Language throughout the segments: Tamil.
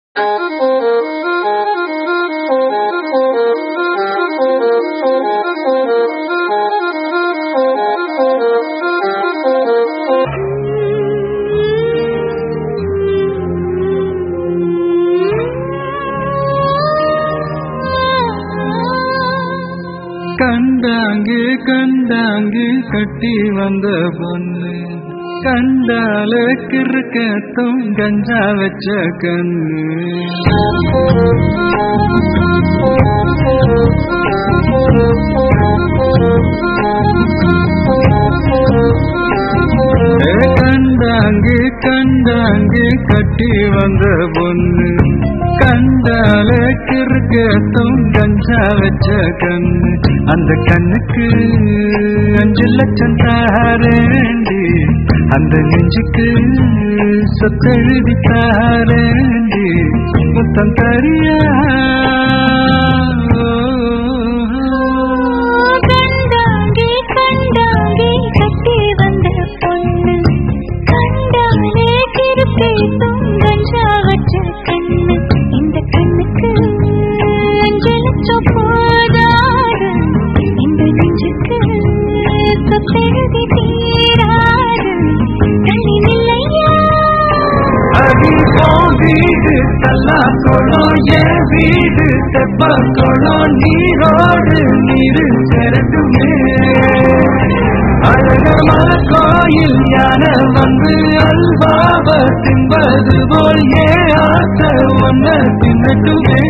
கண்டாங்கு கண்டாங்கு கட்டி வந்த பொண்ணு கண்டால கிறுக்கத்தும் கஞ்சா வச்ச கண்ணு ஏ கண்டாங்கு கண்டாங்கு கட்டி வந்த பொண்ணு கண்டால கிறுக்கத்தும் கஞ்சா வச்ச கண்ணு அந்த கண்ணுக்கு அஞ்சு லட்சம் தாரேண்டி அந்த நெஞ்சுக்கு சொத்தெழுதி தாரேண்டி மொத்தம் தரியா கண்டாங்கே கண்டாங்கே கட்டி வந்த பொண்ணு கண்டாலே கிருப்பேத்தும் கஞ்சா வச்ச கண்ணு இந்த கண்ணுக்கு அஞ்சு லட்சம் போதாது இந்த நெஞ்சுக்கு சொத்தெழுதி தீராது தள்ளி நில்லையா அடி உன் வீடு தல்லா குளம் என் வீடு தெப்ப குளம் நீரோடு நீரு திரட்டுமே அழகமான கோயில் யானை வந்து அல்வாவ தின்பது போல் ஏ ஆசை ஒன்ன தின்னட்டுமே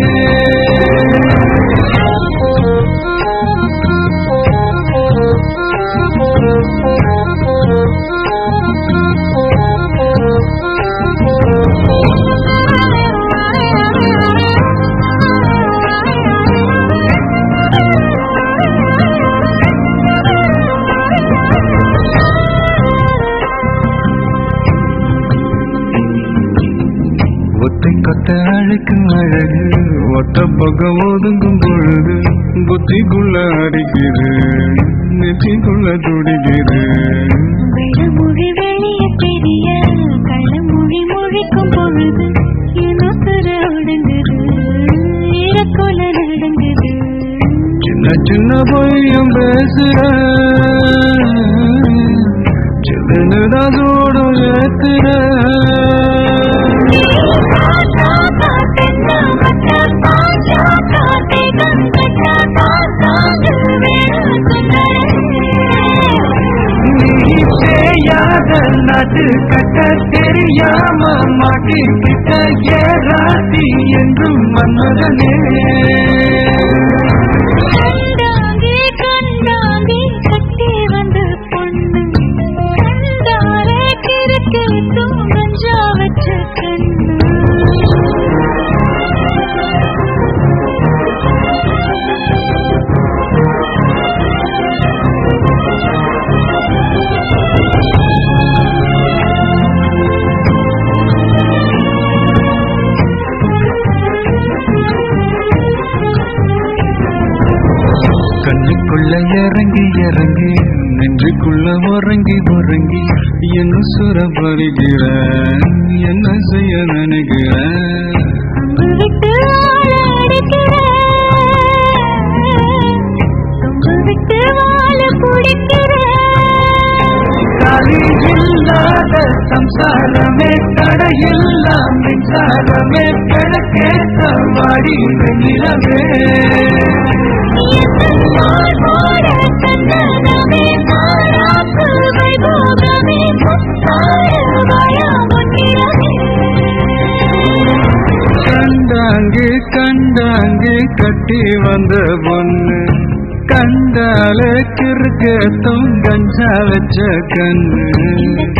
ஒத்தை கொத்த அழைக்கும் அழகு ஒத்த பக்கம் ஒதுங்கும் பொழுது புத்திக்குள்ள அடிக்குது நெற்றிக்குள்ள துடிக்குது வெள்ளமொழி வெளிய தெரிய கள்ளமொழி மொழிக்கும் பொழுது எனக்குற ஒடுங்குது இறக்கொல நடுங்குது சின்ன சின்ன பொய்யும் பேசுற சின்னதான் சூடு ஏத்துற நீ செய்யாத நாட்டு கட்ட தெரியாம மாட்டிக்கிட்ட ஏராசி என்றும் மன்மதனே கண்டாங்கே கண்டாங்கே கட்டி வந்த பொண்ணு கண்டாலே கிறுக்கு தூங்கஞ்சா வச்ச கண்ணு கண்ணுக்குள்ள இறங்கி இறங்கி நெஞ்சுக்குள்ள உறங்கி உறங்கி என்ன சுர பறிகிற என்ன செய்ய நினைக்கிற அம்பு விட்டு வாழ அடிக்கிறேன் தொங்கு விட்டு வாழ பிடிக்கிறேன் காலி இல்லாத சம்சாரமே தடையில்லா மின்சாரமே கிழக்கேத்த வாடி வெண்ணிலமே கண்டாங்கு கண்டாங்கு கட்டி வந்த பொண்ணு கண்டால கிறுக்கத்தும் கஞ்சா வச்ச கண்ணு